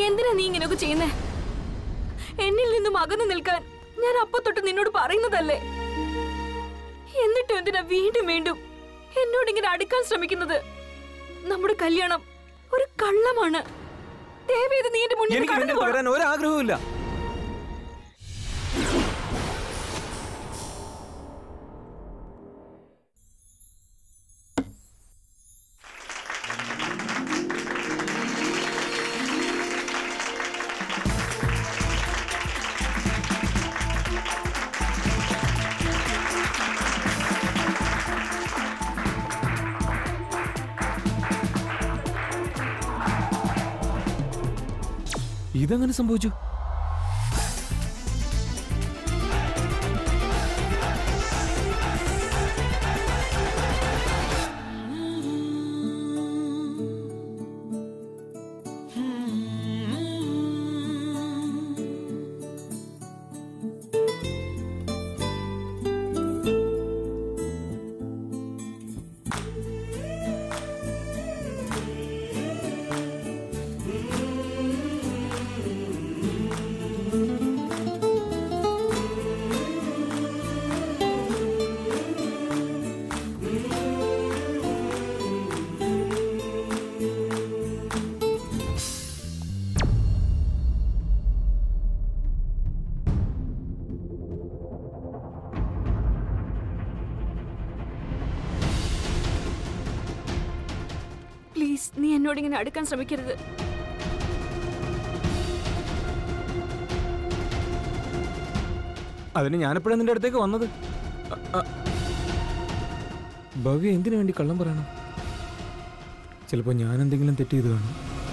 എന്തിനാ നീ ഇങ്ങനെയൊക്കെ ചെയ്യുന്നേ എന്നിൽ നിന്നും അകന്നു നിൽക്കാൻ ഞാൻ അപ്പൊ തൊട്ട് നിന്നോട് പറയുന്നതല്ലേ എന്നിട്ടും എന്തിനാ വീണ്ടും വീണ്ടും എന്നോട് ഇങ്ങനെ അടുക്കാൻ ശ്രമിക്കുന്നത് നമ്മുടെ കല്യാണം ഒരു കള്ളമാണ് ദയവേത് നീ എന്റെ മുന്നിൽ എനിക്ക് നിന്റെ കടന്നു അടുത്ത് പോണം. വരാൻ ഒരാഗ്രഹവും ഇതെങ്ങനെ സംഭവിച്ചു പ്ലീസ് നീ എന്നോട് ഇങ്ങനെ അടുക്കാൻ ശ്രമിക്കരുത് അതിന് ഞാനെപ്പോഴാണ് നിന്റെ അടുത്തേക്ക് വന്നത് അ- അ- ഭവ്യ എന്തിനു വേണ്ടി കള്ളം പറയണം ചിലപ്പോൾ ഞാൻ എന്തെങ്കിലും തെറ്റ് ചെയ്ത് കാണും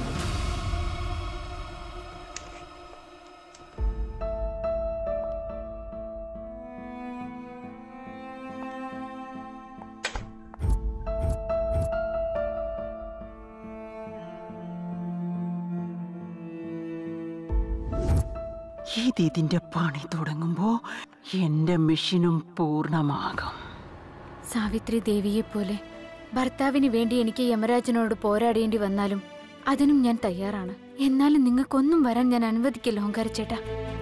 ഇതിതിന്റെ പണി തുടങ്ങുമ്പോ എന്റെ മെഷീനും പൂർണ്ണമാകും സാവിത്രി ദേവിയെ പോലെ ഭർത്താവിന് വേണ്ടി എനിക്ക് യമരാജനോട് പോരാടേണ്ടി വന്നാലും അതിനും ഞാൻ തയ്യാറാണ് എന്നാലും നിങ്ങൾക്കൊന്നും വരാൻ ഞാൻ അനുവദിക്കില്ല ഓങ്കാരച്ചേട്ടാ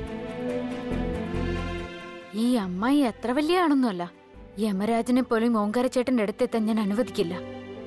ഈ അമ്മായി അത്ര വലിയ ആളൊന്നുമല്ല യമരാജനെ പോലും ഓങ്കാരച്ചേട്ടന്റെ അടുത്തെത്താൻ ഞാൻ അനുവദിക്കില്ല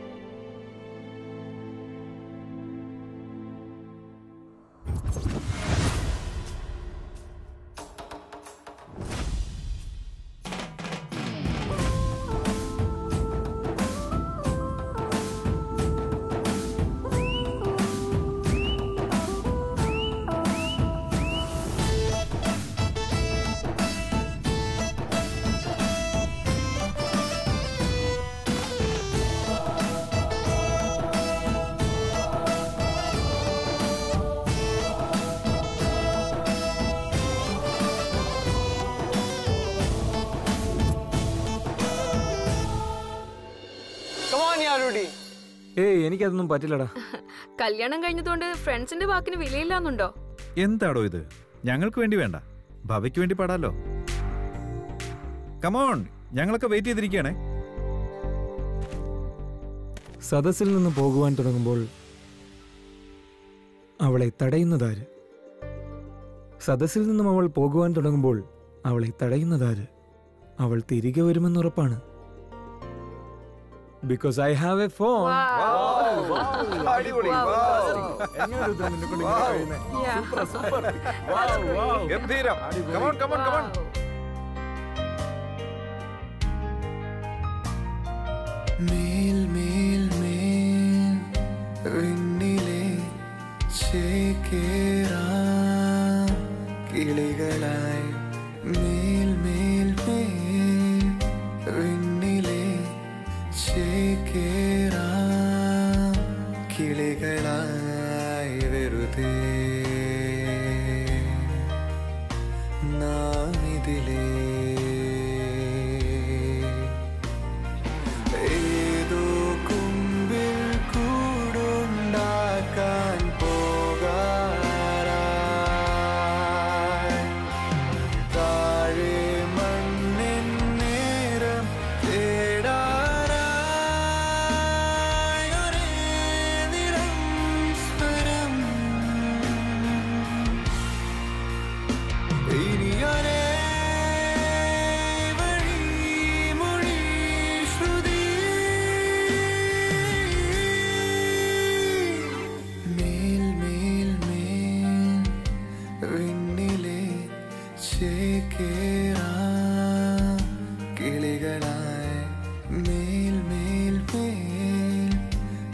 ഏയ് എനിക്കതൊന്നും പറ്റില്ലടാ കല്യാണം കഴിഞ്ഞതുകൊണ്ട് ഫ്രണ്ട്സിന്റെ വാക്കിന് വിലയില്ലാന്നുണ്ടോ എന്താടോ ഇത് ഞങ്ങൾക്ക് വേണ്ടി വേണ്ട ഭവയ്ക്ക് വേണ്ടി പാടാലോ കമോൺ ഞങ്ങളൊക്കെ വെയിറ്റ് ചെയ്തിരിക്കുകയാണേ സദസ്സിൽ നിന്ന് പോകുവാൻ തുടങ്ങുമ്പോൾ അവളെ തടയുന്നതാര് സദസ്സിൽ നിന്നും അവൾ പോകുവാൻ തുടങ്ങുമ്പോൾ അവളെ തടയുന്നതാര് അവൾ തിരികെ വരുമെന്നുറപ്പാണ് because I have a phone ഗംഭീരം കമോൺ കമോൺ കമോൺ മേൽ മേൽ മേൽ വിണ്ണിലെ ചേക്കേറാം കിളികളായി മേൽ മേൽ മേൽ വിണ്ണിലെ ചേക്കേറാം കിളികളായി വെറുതെ നാം ഇതിലേ ഏതോ കുമ്പിൽ കൂടുണ്ടാക്കാൻ പോകാറായി താഴെ മണ്ണിൻ നേരം തേടാറായി ഒരേ നിറം സ്വരം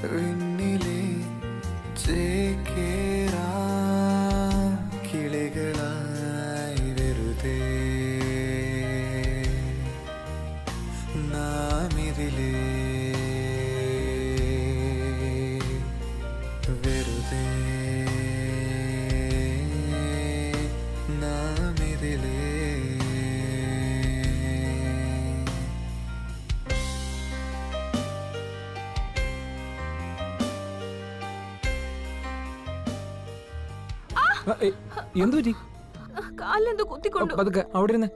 വിണ്ണിലെ ചേക്കേറാ കിളികളായി വെറുതെ നാമിതിലേ വെറുതെ നാമിതിലേ ആ, ഏ, എന്ത് പറ്റി കാലിലെന്തോ കുത്തിക്കൊണ്ടു പതുക്കെ അവിടെ ഇരുന്ന്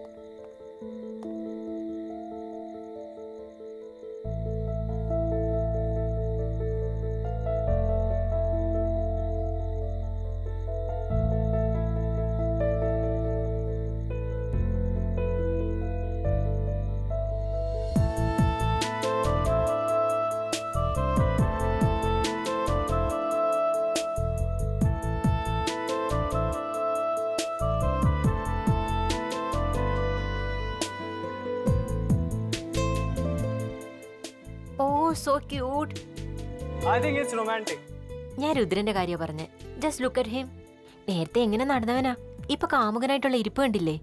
oh so cute I think it's romantic. ഞാൻ രുദ്രന്റെ കാര്യം പറഞ്ഞ് ജസ്റ്റ് ലുക്ക് അറ്റ് ഹിം നേരത്തെ എങ്ങനെ നടന്നവനാ ഇപ്പൊ കാമുകനായിട്ടുള്ള ഇരിപ്പ് കണ്ടില്ലേ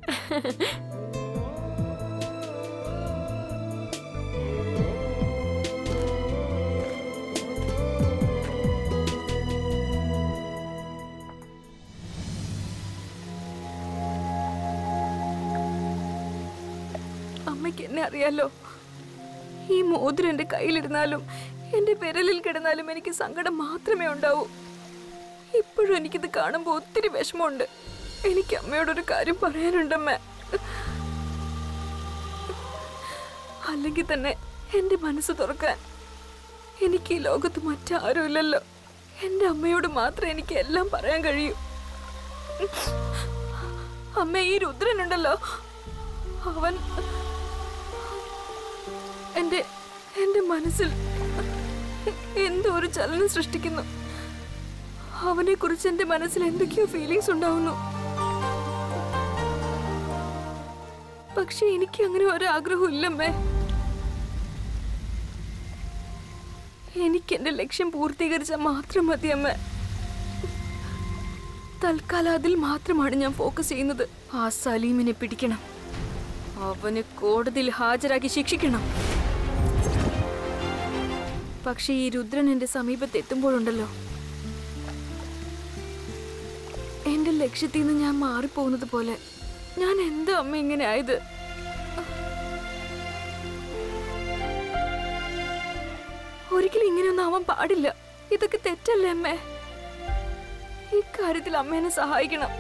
അമ്മയ്ക്ക് എന്നെ അറിയാലോ ഈ മോതിരം എന്റെ കയ്യിലിരുന്നാലും എന്റെ വിരലിൽ കിടന്നാലും എനിക്ക് സങ്കടം മാത്രമേ ഉണ്ടാവൂ ഇപ്പോഴും എനിക്കിത് കാണുമ്പോൾ ഒത്തിരി വിഷമമുണ്ട് എനിക്ക് അമ്മയോടൊരു കാര്യം പറയാനുണ്ടമ്മ അല്ലെങ്കിൽ തന്നെ എന്റെ മനസ്സ് തുറക്കാൻ എനിക്ക് ഈ ലോകത്ത് മറ്റാരുമില്ലല്ലോ എന്റെ അമ്മയോട് മാത്രമേ എനിക്ക് എല്ലാം പറയാൻ കഴിയൂ അമ്മ ഈ രുദ്രനുണ്ടല്ലോ അവൻ എന്റെ എന്റെ മനസ്സിൽ എന്തോ ഒരു ചലനം സൃഷ്ടിക്കുന്നു അവനെ കുറിച്ച് എന്റെ മനസ്സിൽ എന്തൊക്കെയോ ഫീലിങ്സ് ഉണ്ടാവുന്നു പക്ഷെ എനിക്ക് അങ്ങനെ ഒരു ആഗ്രഹവും ഇല്ലമ്മേ എനിക്ക് എന്റെ ലക്ഷ്യം പൂർത്തീകരിച്ചാൽ മാത്രം മതി അമ്മ തൽക്കാലം അതിൽ മാത്രമാണ് ഞാൻ ഫോക്കസ് ചെയ്യുന്നത് ആ സലീമിനെ പിടിക്കണം അവന് കോടതിയിൽ ഹാജരാക്കി ശിക്ഷിക്കണം പക്ഷെ ഈ രുദ്രൻ എന്റെ സമീപത്ത് എത്തുമ്പോഴുണ്ടല്ലോ എന്റെ ലക്ഷ്യത്തിൽ നിന്ന് ഞാൻ മാറിപ്പോകുന്നത് പോലെ ഞാൻ എന്താ അമ്മ ഇങ്ങനെ ആയത് ഒരിക്കലും ഇങ്ങനെയൊന്നും ആവാൻ പാടില്ല ഇതൊക്കെ തെറ്റല്ലേ അമ്മേ ഇക്കാര്യത്തിൽ അമ്മേനെ സഹായിക്കണം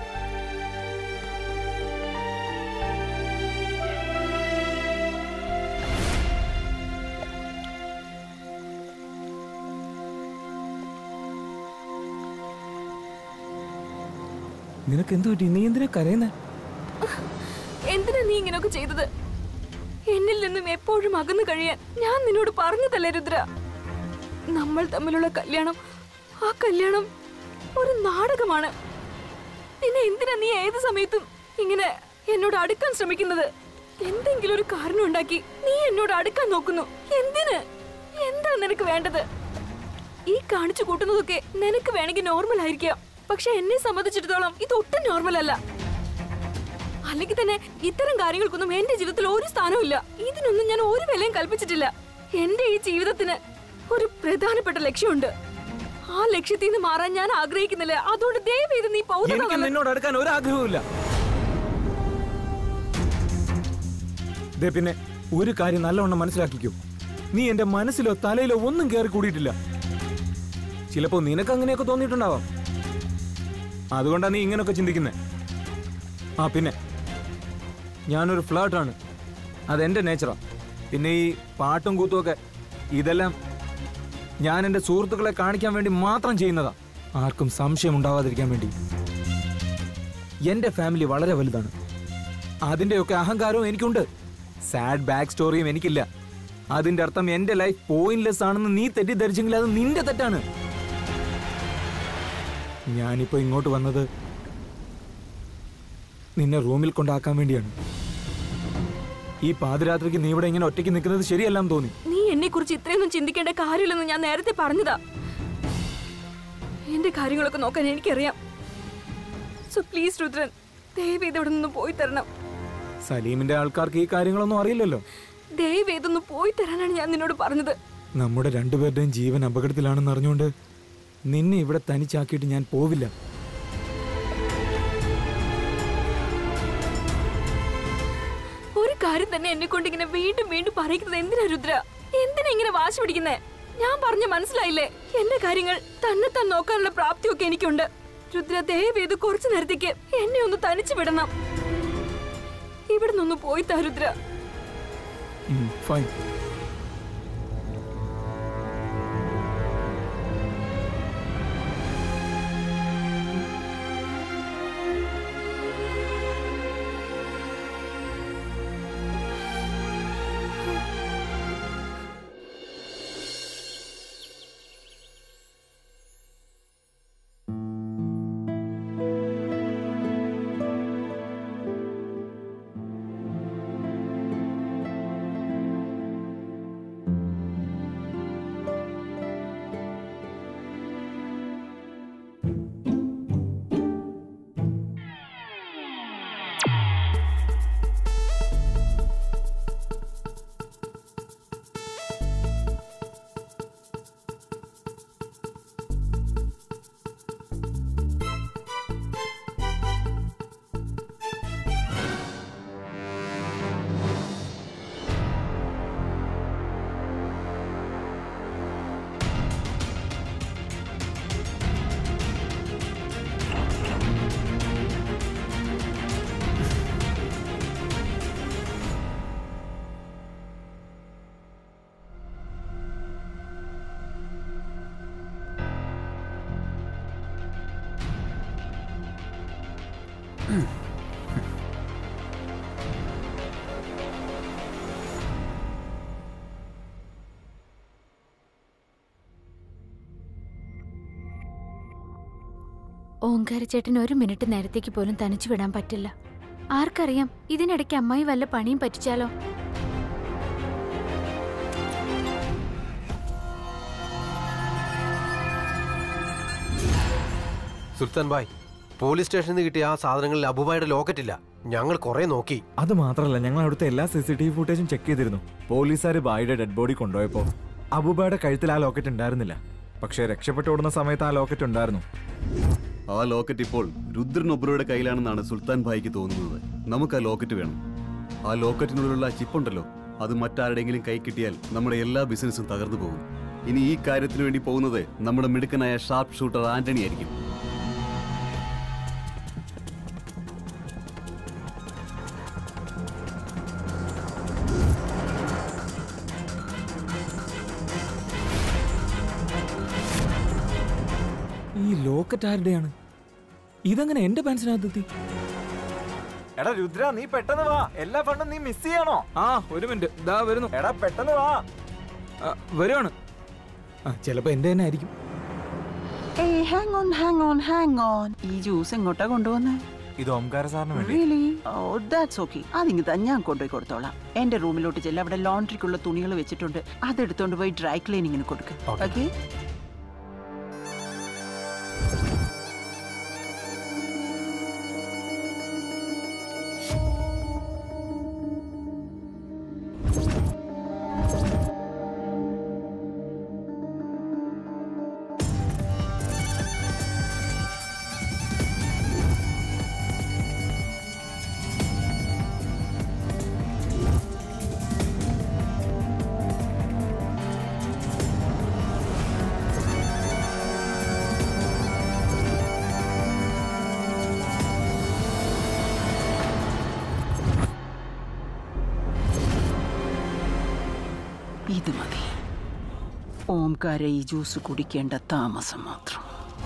നിനക്ക് എന്ത് പറ്റി നീ എന്തിനാ കരയുന്നേ എന്തിനാ നീ ഇങ്ങനെയൊക്കെ ചെയ്തത് എന്നിൽ നിന്നും എപ്പോഴും അകന്നു കഴിയാൻ ഞാൻ നിന്നോട് പറഞ്ഞതല്ലേ രുദ്ര നമ്മൾ തമ്മിലുള്ള കല്യാണം ആ കല്യാണം ഒരു നാടകമാണ് പിന്നെ എന്തിനാ നീ ഏത് സമയത്തും ഇങ്ങനെ എന്നോട് അടുക്കാൻ ശ്രമിക്കുന്നത് എന്തെങ്കിലും ഒരു കാരണം ഉണ്ടാക്കി നീ എന്നോട് അടുക്കാൻ നോക്കുന്നു എന്തിന് എന്താ നിനക്ക് വേണ്ടത് ഈ കാണിച്ചു കൂട്ടുന്നതൊക്കെ നിനക്ക് വേണമെങ്കിൽ നോർമൽ ആയിരിക്കാം പക്ഷെ എന്നെ സംബന്ധിച്ചിടത്തോളം ഇത് ഒട്ടും നോർമൽ അല്ല അല്ലെങ്കിൽ തന്നെ ഇത്തരം കാര്യങ്ങൾക്കൊന്നും എന്റെ ജീവിതത്തിൽ ഒരു സ്ഥാനവും ഇല്ല ഇതിനൊന്നും ഞാൻ ഒരു വിലയും കൽപ്പിച്ചിട്ടില്ല എന്റെ ഈ ജീവിതത്തിന് ഒരു പ്രധാനപ്പെട്ട ലക്ഷ്യമുണ്ട് ആ ലക്ഷ്യത്തിൽ നിന്ന് മാറാൻ ഞാൻ ആഗ്രഹിക്കുന്നില്ല അതുകൊണ്ട് ദയവ് ഇത് നീ എനിക്ക് പോകുന്നതാണ് നിന്നോട് അടുക്കാൻ ഒരു ആഗ്രഹവുമില്ല ദേ പിന്നെ ഒരു കാര്യം നല്ലവണ്ണം മനസ്സിലാക്കിക്കോ നീ എന്റെ മനസ്സിലോ തലയിലോ ഒന്നും കയറി കൂടിയിട്ടില്ല ചിലപ്പോ നിനക്ക് അങ്ങനെയൊക്കെ തോന്നിയിട്ടുണ്ടാവാം അതുകൊണ്ടാ നീ ഇങ്ങനെയൊക്കെ ചിന്തിക്കുന്നേ ആ പിന്നെ ഞാനൊരു ഫ്ലേർട്ടാണ് അതെന്റെ നേച്ചറാ പിന്നെ ഈ പാട്ടും കൂത്തുമൊക്കെ ഇതെല്ലാം ഞാൻ എൻ്റെ സുഹൃത്തുക്കളെ കാണിക്കാൻ വേണ്ടി മാത്രം ചെയ്യുന്നതാ ആർക്കും സംശയം ഉണ്ടാവാതിരിക്കാൻ വേണ്ടി എൻ്റെ ഫാമിലി വളരെ വലുതാണ് അതിൻ്റെയൊക്കെ അഹങ്കാരവും എനിക്കുണ്ട് സാഡ് ബാക്ക് സ്റ്റോറിയും എനിക്കില്ല അതിന്റെ അർത്ഥം എൻ്റെ ലൈഫ് പോയിന്റ്ലെസ് ആണെന്ന് നീ തെറ്റിദ്ധരിച്ചെങ്കിൽ അത് നിന്റെ തെറ്റാണ് ഞാനിപ്പോ ഇങ്ങോട്ട് വന്നത് നിന്നെ റൂമിൽ കൊണ്ടാക്കാൻ വേണ്ടിയാണ് ഈ പാതിരാത്രിക്ക് നീ ഇവിടെ ഇങ്ങനെ ഒറ്റയ്ക്ക് നിൽക്കുന്നത് ശരിയല്ലാന്ന് തോന്നി നീ എന്നെ കുറിച്ച് ഇത്രയൊന്നും ചിന്തിക്കേണ്ട കാര്യമില്ലെന്ന് ഞാൻ നേരത്തെ പറഞ്ഞതാ എന്റെ കാര്യങ്ങളൊക്കെ നോക്കാൻ എനിക്കറിയാം സോ പ്ലീസ് രുദ്രൻ ദയവ് ഇവിടെ നിന്ന് പോയി തരണം സലീമിന്റെ ആൾക്കാർക്ക് ഈ കാര്യങ്ങളൊന്നും അറിയില്ലല്ലോ ദയവ് ഇതൊന്ന് പോയി തരാനാണ് ഞാൻ നിന്നോട് പറഞ്ഞത് നമ്മുടെ രണ്ടുപേരുടെയും ജീവൻ അപകടത്തിലാണെന്ന് അറിഞ്ഞുകൊണ്ട് നിന്നെ ഇവിടെ തനിച്ചാക്കിയിട്ട് ഞാൻ പോവില്ല ഒരു കാര്യം തന്നെ എന്നെ കൊണ്ട് ഇങ്ങനെ വീണ്ടും വീണ്ടും പറയിക്കുന്നത് എന്തിനാ രുദ്ര എന്തിനാ ഇങ്ങനെ വാശി പിടിക്കുന്നേ ഞാൻ പറഞ്ഞ മനസ്സിലായില്ലേ എന്റെ കാര്യങ്ങൾ തന്നെത്താൻ നോക്കാനുള്ള പ്രാപ്തിയൊക്കെ എനിക്കുണ്ട് രുദ്ര ദയവ് ഇത് കുറച്ചു നേരത്തേക്ക് എന്നെ ഒന്ന് തനിച്ചു വിടണം ഇവിടെ നിന്ന് പോയി താ രുദ്ര ഫൈൻ ഓങ്കാരച്ചേട്ടൻ ഒരു മിനിറ്റ് നേരത്തേക്ക് പോലും തനിച്ചു വിടാൻ പറ്റില്ല ആർക്കറിയാം ഇതിനിടയ്ക്ക് അമ്മായി വല്ല പണിയും പറ്റിച്ചാലോ സുൽത്താൻ ബായ് പോലീസ് സ്റ്റേഷനിൽ നിന്ന് കിട്ടിയ ആ സാധനങ്ങളിൽ അബുബായുടെ ലോക്കറ്റ് ഇല്ല ഞങ്ങൾ കുറെ നോക്കി അത് മാത്രമല്ല ഞങ്ങൾ അവിടുത്തെ എല്ലാ സി സി ടി വി ഫുട്ടേജും ചെക്ക് ചെയ്തിരുന്നു പോലീസുകാർ ബായിയുടെ ഡെഡ് ബോഡി കൊണ്ടുപോയപ്പോൾ അബുബയുടെ കഴുത്തിൽ ആ ലോക്കറ്റ് ഉണ്ടായിരുന്നില്ല പക്ഷേ രക്ഷപ്പെട്ടു ഓടുന്ന സമയത്ത് ആ ലോക്കറ്റ് ഉണ്ടായിരുന്നു ആ ലോക്കറ്റ് ഇപ്പോൾ രുദ്രൻ ഒബ്രോയുടെ കയ്യിലാണെന്നാണ് സുൽത്താൻ ഭായിക്ക് തോന്നുന്നത് നമുക്ക് ആ ലോക്കറ്റ് വേണം ആ ലോക്കറ്റിനുള്ളിലുള്ള ചിപ്പുണ്ടല്ലോ അത് മറ്റാരുടെയെങ്കിലും കൈ കിട്ടിയാൽ നമ്മുടെ എല്ലാ ബിസിനസ്സും തകർന്നു പോകും ഇനി ഈ കാര്യത്തിന് വേണ്ടി പോകുന്നത് നമ്മുടെ മിടുക്കനായ ഷാർപ്പ് ഷൂട്ടർ ആന്റണി ആയിരിക്കും ഈ ലോക്കറ്റ് ആരുടെയാണ് ഇതെങ്ങനെ എന്റെ പെൻഷനകത്തെത്തി എടാ രുദ്ര നീ പെട്ടെന്ന് വാ എല്ലാ ഫണ്ടും നീ മിസ് ചെയ്യണോ ആ ഒരു മിനിറ്റ് ഇതാ വരുന്നു എടാ പെട്ടെന്ന് വാ ആ, വരുവാണ് ആ ചിലപ്പോ എന്റെ തന്നെ ആയിരിക്കും ഏയ് hang on hang on hang on ഈ ജ്യൂസ് എങ്ങോട്ടാ കൊണ്ടുവന്നേ ഇത് ഓംകാര സാറിന് വേണ്ടി റിയലി ഓ ദാറ്റ്സ് ഓക്കെ അതിങ്ങ് തന്നെ ഞാൻ കൊണ്ടുപോയി കൊടുത്തോളാം എന്റെ റൂമിലോട്ട് ചെല്ല അവിടെ ലോണ്ടറിക്കുള്ള തുണികൾ വെച്ചിട്ടുണ്ട് അതെടുത്തോണ്ട് പോയി ഡ്രൈ ക്ലീനിങ്ങിന് കൊടുക്ക് ഓക്കെ ഇത് മതി ഓംകാര ഈ ജ്യൂസ് കുടിക്കേണ്ട താമസം മാത്രം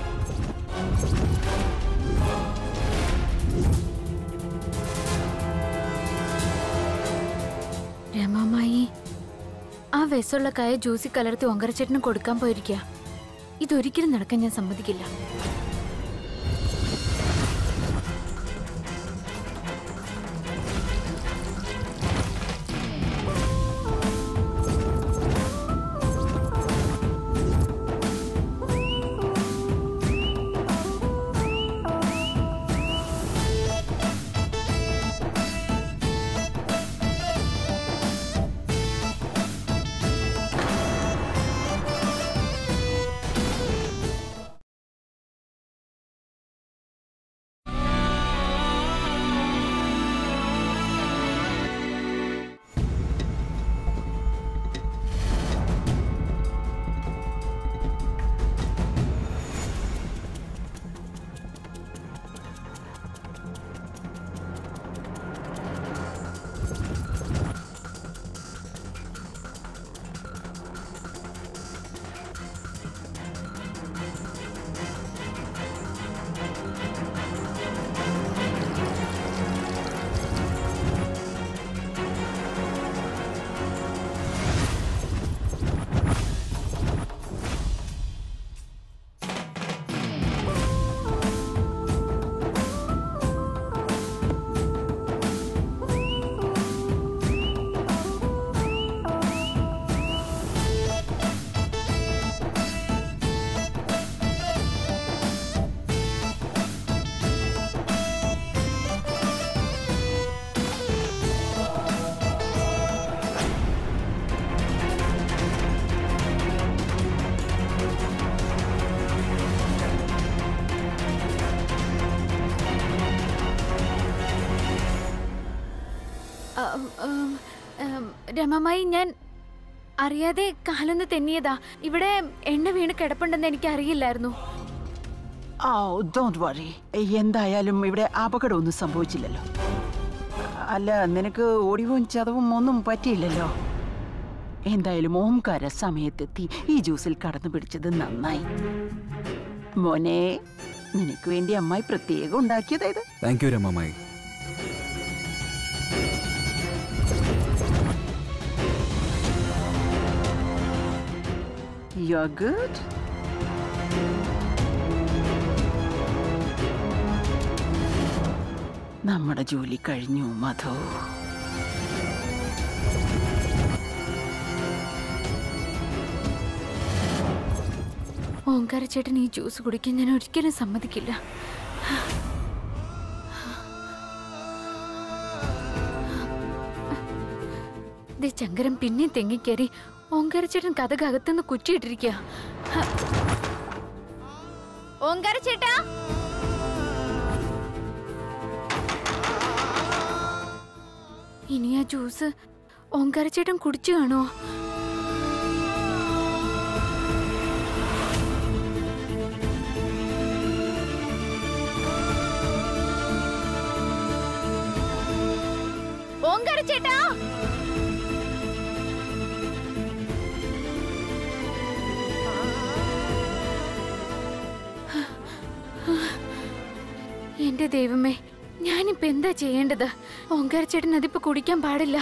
രമാമായി ആ വിസമുള്ള കായ ജ്യൂസി കലർത്തി ഒങ്കരച്ചേട്ടന് കൊടുക്കാൻ പോയിരിക്കുക ഇതൊരിക്കലും നടക്കാൻ ഞാൻ സമ്മതിക്കില്ല ഉം, ഉം, ഉം, രമമായി ഞാൻ അറിയാതെ കാലൊന്ന് തെന്നിയതാ ഇവിടെ എണ്ണ വീണ് കിടപ്പുണ്ടെന്ന് എനിക്ക് അറിയില്ലായിരുന്നു ആ ഡോണ്ട് വറി എന്തായാലും ഇവിടെ അപകടമൊന്നും സംഭവിച്ചില്ലല്ലോ അല്ല നിനക്ക് ഒടിവും ചതവും ഒന്നും പറ്റിയില്ലല്ലോ എന്തായാലും ഓംകാര സമയത്തെത്തി ഈ ജ്യൂസിൽ കടന്നു പിടിച്ചത് നന്നായി മോനെ നിനക്ക് വേണ്ടി അമ്മായി പ്രത്യേകം ഉണ്ടാക്കിയതായത് താങ്ക് യു രമമായി യു ആർ ഗുഡ് നമ്മുടെ ജോലി കഴിഞ്ഞു മധു ഓങ്കാര ചേട്ടൻ ഈ ജ്യൂസ് കുടിക്കാൻ ഞാൻ ഒരിക്കലും സമ്മതിക്കില്ല ദേ ചങ്കരം പിന്നെയും തെങ്ങിക്കേറി ഓങ്കാര ചേട്ടൻ കഥകകത്തുനിന്ന് കുറ്റിയിട്ടിരിക്കുക ഓങ്കാര ചേട്ടാ ഇനി ആ ജ്യൂസ് ഓങ്കാര ചേട്ടൻ കുടിച്ചു കാണോ ഓങ്കാര ചേട്ടാ എന്റെ ദൈവമേ ഞാനിപ്പോ എന്താ ചെയ്യേണ്ടത് ഓങ്കാര ചേട്ടൻ അതിപ്പോ കുടിക്കാൻ പാടില്ല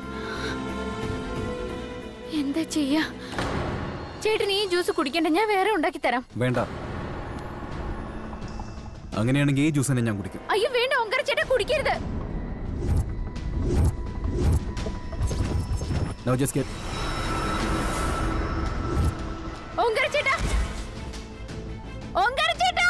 എന്താ ചെയ്യാ ചേട്ടൻ ഈ ജ്യൂസ് കുടിക്കണ്ട ഞാൻ വേറെ ഉണ്ടാക്കി തരാം വേണ്ട അങ്ങനെയാണെങ്കിൽ ഈ ജ്യൂസ് തന്നെ ഞാൻ കുടിക്കും അയ്യോ വേണ്ട ഓങ്കാര ചേട്ടൻ കുടിക്കരുത് നോ ജസ്റ്റ് ഗെറ്റ് ഓങ്കാര ചേട്ടാ ഓങ്കാര ചേട്ടാ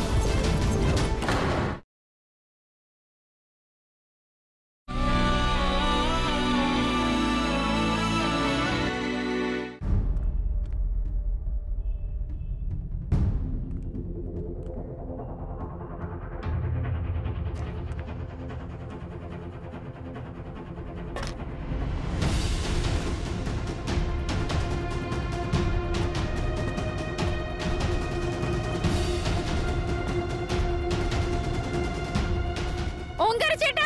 ഓങ്കാര ചേട്ടാ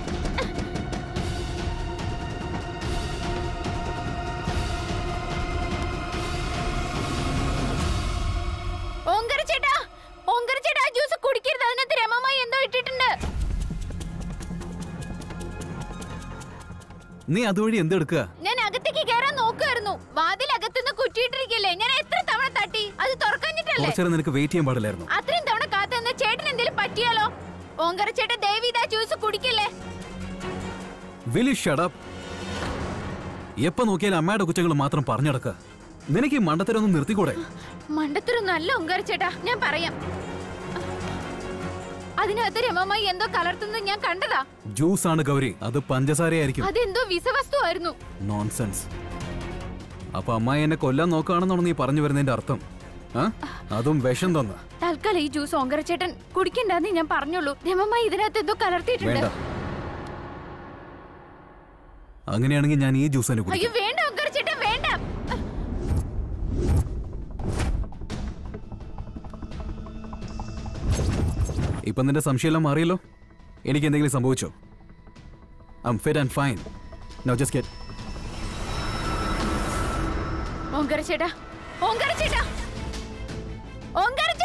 ഓങ്കാര ചേട്ടാ ഓങ്കാര ചേട്ടാ ആ ജ്യൂസ് കുടിക്കരുത് അതിനകത്ത് രമമായി എന്തോ ഇട്ടിട്ടുണ്ട് നീ അതുവഴി എന്തെടുക്കുക ഞാൻ അകത്തേക്ക് കയറാൻ നോക്കുമായിരുന്നു വാതിൽ അകത്തുനിന്ന് കുറ്റിയിട്ടിരിക്കല്ലേ ഞാൻ എത്ര തവണ തട്ടി അത് തുറക്കഞ്ഞിട്ടല്ലേ കുറച്ചേരം നിനക്ക് വെയിറ്റ് ചെയ്യാൻ പാടില്ലായിരുന്നു അത്രയും തവണ കാത്തു നിന്ന് ചേട്ടൻ എന്തെങ്കിലും പറ്റിയാലോ ഓങ്കര ചേട്ടൻ ദേവി ഇതാ ജ്യൂസ് കുടിക്കില്ലേ വിലി ഷടപ്പ് എപ്പോ നോക്കിയാലും അമ്മയുടെ കുറ്റങ്ങൾ മാത്രം പറഞ്ഞടക്കുക നിനക്ക് ഈ മണ്ടത്തരൊന്നും നിർത്തിക്കൂടെ മണ്ടത്തൊരു നല്ല ഓങ്കാര ചേട്ടാ ഞാൻ പറയാം അതിനകത്ത് രമമായി എന്തോ കലർത്തുന്നത് ഞാൻ കണ്ടതാ ജ്യൂസ് ആണ് ഗൗരി അത് പഞ്ചസാരയായിരിക്കും അതെന്തോ വിസവസ്തു ആയിരുന്നു നോൺസെൻസ് അപ്പൊ അമ്മായി എന്നെ കൊല്ലാൻ നോക്കുകയാണെന്നാണ് നീ പറഞ്ഞു വരുന്നതിന്റെ അർത്ഥം ആ? അതും വിഷം തന്ന് തൽക്കാലം ഈ ജ്യൂസ് ഓങ്കര ചേട്ടൻ കുടിക്കണ്ടെന്ന് ഞാൻ പറഞ്ഞുള്ളൂ രമമായി ഇതിനകത്ത് എന്തോ കലർത്തിയിട്ടുണ്ട് വേണ്ട അങ്ങനെയാണെങ്കിൽ ഞാൻ ഈ ജ്യൂസ് തന്നെ കുടിക്കും അയ്യോ വേണ്ട ഓങ്കര ചേട്ടൻ വേണ്ട ഇപ്പൊ നിന്റെ സംശയമെല്ലാം മാറിയല്ലോ എനിക്ക് എന്തെങ്കിലും സംഭവിച്ചോ I am fit and fine no just get Omkara ചേട്ടാ ഓങ്കര ചേട്ടാ ഓങ്കര